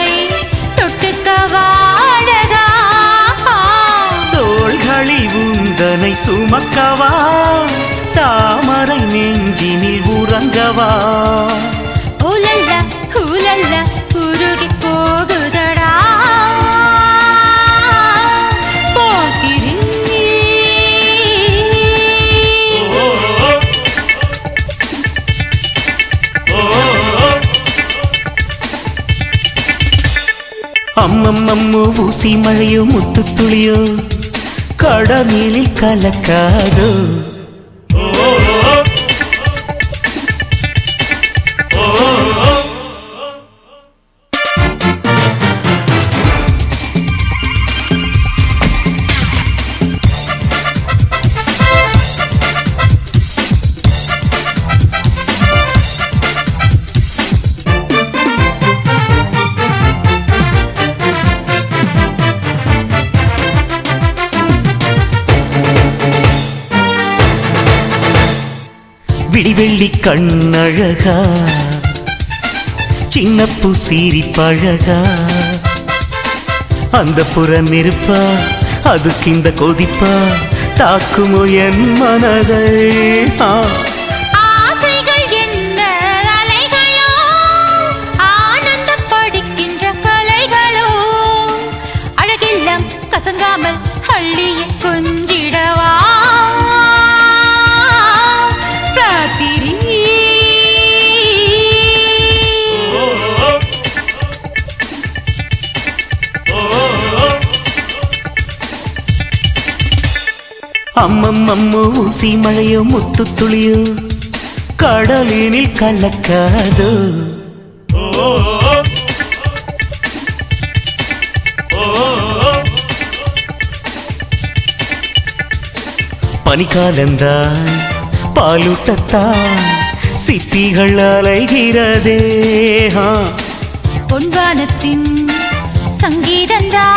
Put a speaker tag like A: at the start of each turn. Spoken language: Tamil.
A: என்னை தொட்டுக்க வாழகா
B: தோள்களில் உந்தனை சுமக்கவா தாமரை நெஞ்சினில் உறங்கவா
A: உலல்ல உலல்ல உருகி போகுதடா போகிறேன்
B: அம்மம்மம்மு ஊசி மழையோ முத்து துளியோ கடலில் கலக்காதோ விடிவெள்ளி கண்ணழகா சின்ன புசீரி பழகா அந்த புறம் இருப்பா அதுக்கு இந்த கொதிப்பா தாக்குமோ என் மனதை ஆ.
A: ஆசைகள் என்ன அலைகளோ ஆனந்தம் படிக்கின்ற கலைகளோ அழகெல்லாம் கசங்காமல் அள்ளிய கொஞ்சிடவா ராத்திரி
B: அம்மம்மம்மு ஊசி மழையோ முத்து துளியோ கடலினில் கலக்காதோ பனிக்காலந்தான் பாலூட்டத்தான் சிப்பிகள் அலைகிறதே ஆ.
A: பொன்வானத்தின் சங்கீதந்தா